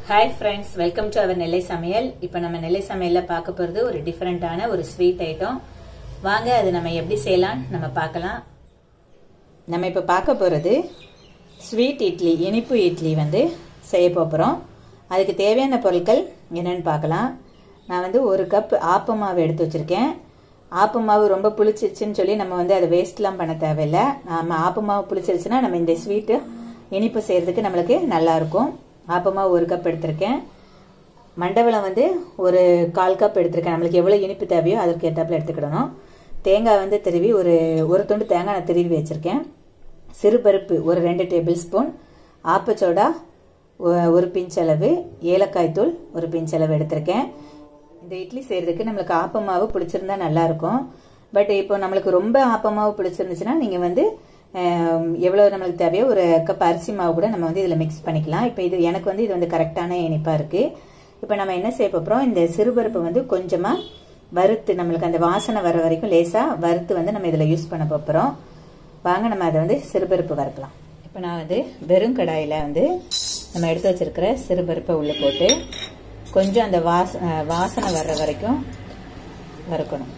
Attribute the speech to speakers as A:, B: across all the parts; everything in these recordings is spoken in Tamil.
A: hi friends welcome to our Nellai சமையல் இப்போ நம்ம நெல்லை சமையல்ல பார்க்க போறது ஒரு டிஃப்ரெண்டான ஒரு ஸ்வீட் ஐட்டம் வாங்க அது நம்ம எப்படி செய்யலாம் நம்ம பார்க்கலாம் நம்ம இப்போ பார்க்க போறது ஸ்வீட் இட்லி இனிப்பு இட்லி வந்து செய்ய போகிறோம் அதுக்கு தேவையான பொருட்கள் என்னன்னு பார்க்கலாம் நான் வந்து ஒரு கப் ஆப்ப மாவு எடுத்து வச்சிருக்கேன் ஆப்ப மாவு ரொம்ப புளிச்சிருச்சுன்னு சொல்லி நம்ம வந்து அதை வேஸ்ட்லாம் பண்ண தேவையில்லை நம்ம ஆப்ப மாவு புளிச்சிருச்சுன்னா நம்ம இந்த ஸ்வீட்டு இனிப்பு செய்யறதுக்கு நம்மளுக்கு நல்லா இருக்கும் ஆப்பமா ஒரு கப் எடுத்திருக்கேன் மண்டவளம் வந்து ஒரு கால் கப் எடுத்திருக்கேன் நம்மளுக்கு எவ்வளோ இனிப்பு தேவையோ அதற்கு ஏற்றாப்புல எடுத்துக்கிடணும் தேங்காய் வந்து திருவி ஒரு ஒரு துண்டு தேங்காய் நான் திருவி வச்சுருக்கேன் சிறுபருப்பு ஒரு ரெண்டு டேபிள் ஸ்பூன் ஆப்பச்சோடா ஒரு பிஞ்ச் அளவு ஏலக்காய் தூள் ஒரு பிஞ்ச் அளவு எடுத்திருக்கேன் இந்த இட்லி செய்யறதுக்கு நம்மளுக்கு ஆப்பமாவு பிடிச்சிருந்தா நல்லா இருக்கும் பட் இப்போ நம்மளுக்கு ரொம்ப ஆப்பமாவு பிடிச்சிருந்துச்சுன்னா நீங்கள் வந்து எவ்வளோ நம்மளுக்கு தேவையோ ஒரு கப் அரிசி மாவு கூட நம்ம வந்து இதில் மிக்ஸ் பண்ணிக்கலாம் இப்போ இது எனக்கு வந்து இது வந்து கரெக்டான இனிப்பாக இருக்குது இப்போ நம்ம என்ன செய்ய போகிறோம் இந்த சிறுபருப்பு வந்து கொஞ்சமாக வறுத்து நம்மளுக்கு அந்த வாசனை வர வரைக்கும் லேசாக வறுத்து வந்து நம்ம இதில் யூஸ் பண்ண போகிறோம் வாங்க நம்ம அதை வந்து சிறுபருப்பு வறுக்கலாம் இப்போ நான் வந்து வெறும் கடாயில் வந்து நம்ம எடுத்து வச்சிருக்கிற சிறுபருப்பை உள்ளே போட்டு கொஞ்சம் அந்த வாச வாசனை வர்ற வரைக்கும் வறுக்கணும்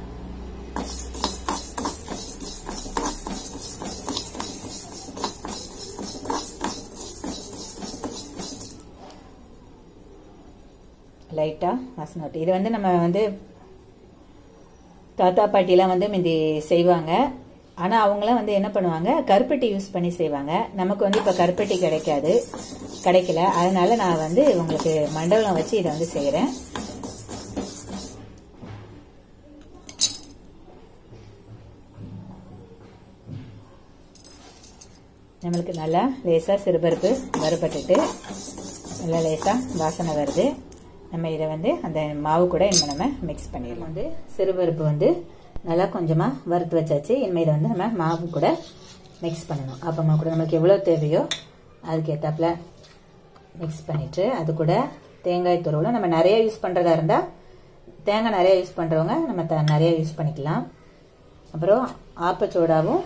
A: லைட்டாக வாசனை விட்டு இது வந்து நம்ம வந்து தாத்தா பாட்டிலாம் வந்து முந்தி செய்வாங்க ஆனால் அவங்களாம் வந்து என்ன பண்ணுவாங்க கருப்பட்டி யூஸ் பண்ணி செய்வாங்க நமக்கு வந்து இப்போ கருப்பட்டி கிடைக்காது கிடைக்கல அதனால நான் வந்து உங்களுக்கு மண்டபம் வச்சு இதை வந்து செய்கிறேன் நம்மளுக்கு நல்லா லேசாக சிறுபருப்பு வறுபட்டுட்டு நல்லா லேசாக வாசனை வருது நம்ம இதை வந்து அந்த மாவு கூட இனிமேல் நம்ம மிக்ஸ் பண்ணிடலாம் வந்து சிறுபருப்பு வந்து நல்லா கொஞ்சமாக வறுத்து வச்சாச்சு இனிமேல் இதை வந்து நம்ம மாவு கூட மிக்ஸ் பண்ணணும் அப்பமா கூட நமக்கு எவ்வளோ தேவையோ அதுக்கு ஏற்றாப்புல மிக்ஸ் பண்ணிட்டு அது கூட தேங்காய் துருவலும் நம்ம நிறைய யூஸ் பண்ணுறதா இருந்தால் தேங்காய் நிறைய யூஸ் பண்ணுறவங்க நம்ம த நிறைய யூஸ் பண்ணிக்கலாம் அப்புறம் ஆப்பச்சோடாவும்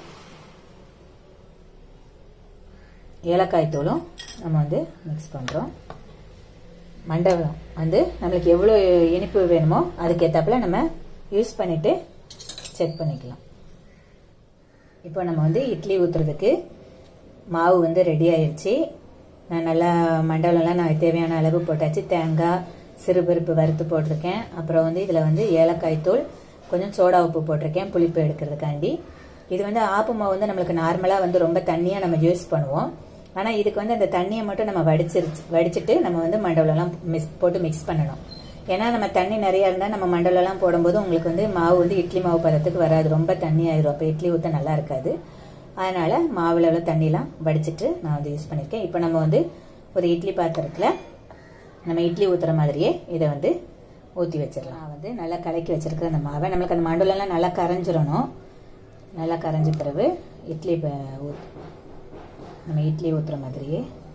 A: ஏலக்காய் தூளும் நம்ம வந்து மிக்ஸ் பண்ணுறோம் மண்டபம் வந்து நம்மளுக்கு எவ்வளோ இனிப்பு வேணுமோ அதுக்கு ஏற்றாப்புல நம்ம யூஸ் பண்ணிட்டு செக் பண்ணிக்கலாம் இப்போ நம்ம வந்து இட்லி ஊற்றுறதுக்கு மாவு வந்து ரெடி ஆயிடுச்சு நான் நல்லா மண்டலம்லாம் நான் தேவையான அளவு போட்டாச்சு தேங்காய் சிறுபருப்பு வறுத்து போட்டிருக்கேன் அப்புறம் வந்து இதில் வந்து ஏலக்காய் தூள் கொஞ்சம் சோடா உப்பு போட்டிருக்கேன் புளிப்பு எடுக்கிறதுக்காண்டி இது வந்து ஆப்பு மாவு வந்து நம்மளுக்கு நார்மலாக வந்து ரொம்ப தண்ணியாக நம்ம யூஸ் பண்ணுவோம் ஆனால் இதுக்கு வந்து அந்த தண்ணியை மட்டும் நம்ம வடிச்சிருச்சு வடிச்சிட்டு நம்ம வந்து மண்டலம்லாம் மிக்ஸ் போட்டு மிக்ஸ் பண்ணணும் ஏன்னா நம்ம தண்ணி நிறையா இருந்தால் நம்ம மண்டலம்லாம் போடும்போது உங்களுக்கு வந்து மாவு வந்து இட்லி மாவு பதத்துக்கு வராது ரொம்ப தண்ணி ஆயிரும் அப்போ இட்லி ஊற்ற நல்லா இருக்காது அதனால மாவில் உள்ள தண்ணிலாம் வடிச்சிட்டு நான் வந்து யூஸ் பண்ணியிருக்கேன் இப்போ நம்ம வந்து ஒரு இட்லி பாத்திரத்தில் நம்ம இட்லி ஊற்றுற மாதிரியே இதை வந்து ஊற்றி வச்சிடலாம் வந்து நல்லா கலக்கி வச்சிருக்கிற அந்த மாவை நம்மளுக்கு அந்த மண்டலம்லாம் நல்லா கரைஞ்சிடணும் நல்லா கரைஞ்ச பிறகு இட்லி நம்ம இட்லி ஊற்றுற மாதிரியே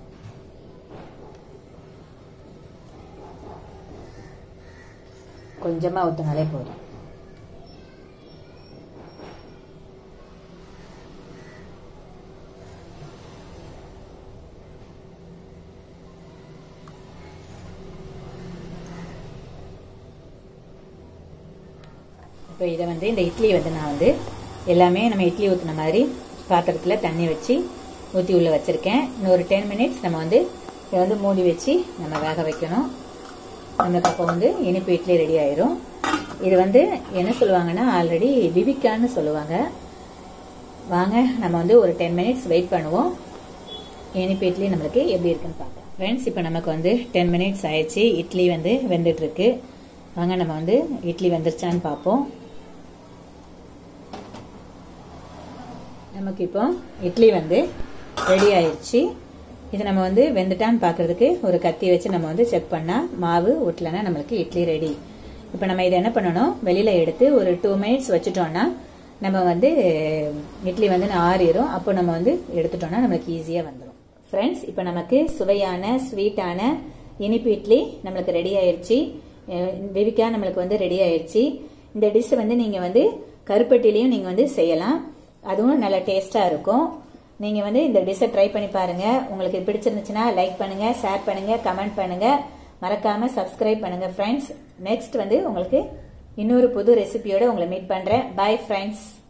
A: கொஞ்சமாக ஊற்றினாலே போதும் இப்போ இதை வந்து இந்த இட்லி வந்து நான் வந்து எல்லாமே நம்ம இட்லி ஊற்றின மாதிரி பாத்திரத்தில் தண்ணி வச்சு ஊற்றி உள்ளே வச்சுருக்கேன் இன்னும் ஒரு டென் மினிட்ஸ் நம்ம வந்து இதை வந்து மூடி வச்சு நம்ம வேக வைக்கணும் நம்மளுக்கு அப்போ வந்து இனிப்பு இட்லி ரெடி ஆயிரும் இது வந்து என்ன சொல்லுவாங்கன்னா ஆல்ரெடி விவிக்கான்னு சொல்லுவாங்க வாங்க நம்ம வந்து ஒரு டென் மினிட்ஸ் வெயிட் பண்ணுவோம் இனிப்பு இட்லி நம்மளுக்கு எப்படி இருக்குன்னு பார்க்கலாம் ஃப்ரெண்ட்ஸ் இப்போ நமக்கு வந்து டென் மினிட்ஸ் ஆயிடுச்சு இட்லி வந்து வெந்துட்டு இருக்கு வாங்க நம்ம வந்து இட்லி வெந்துருச்சான்னு பார்ப்போம் நமக்கு இப்போ இட்லி வந்து ரெடி ஆயிடுச்சு இது நம்ம வந்து வெந்துட்டான்னு பார்க்கறதுக்கு ஒரு கத்தி வச்சு நம்ம வந்து செக் பண்ணால் மாவு ஒட்டலைன்னா நம்மளுக்கு இட்லி ரெடி இப்போ நம்ம இதை என்ன பண்ணணும் வெளியில் எடுத்து ஒரு டூ மினிட்ஸ் வச்சுட்டோம்னா நம்ம வந்து இட்லி வந்து ஆறிடும் அப்போ நம்ம வந்து எடுத்துட்டோம்னா நம்மளுக்கு ஈஸியாக வந்துடும் ஃப்ரெண்ட்ஸ் இப்போ நமக்கு சுவையான ஸ்வீட்டான இனிப்பு இட்லி நம்மளுக்கு ரெடி ஆயிடுச்சு விவிக்கா நம்மளுக்கு வந்து ரெடி ஆயிடுச்சு இந்த டிஷ் வந்து நீங்கள் வந்து கருப்பட்டிலையும் நீங்கள் வந்து செய்யலாம் அதுவும் நல்ல டேஸ்ட்டாக இருக்கும் நீங்கள் வந்து இந்த டிஷ்ஷை ட்ரை பண்ணி பாருங்கள் உங்களுக்கு பிடிச்சிருந்துச்சுன்னா லைக் பண்ணுங்கள் ஷேர் பண்ணுங்கள் கமெண்ட் பண்ணுங்கள் மறக்காமல் சப்ஸ்கிரைப் பண்ணுங்கள் ஃப்ரெண்ட்ஸ் நெக்ஸ்ட் வந்து உங்களுக்கு இன்னொரு புது ரெசிபியோட உங்களை மீட் பண்ணுறேன் பை ஃப்ரெண்ட்ஸ்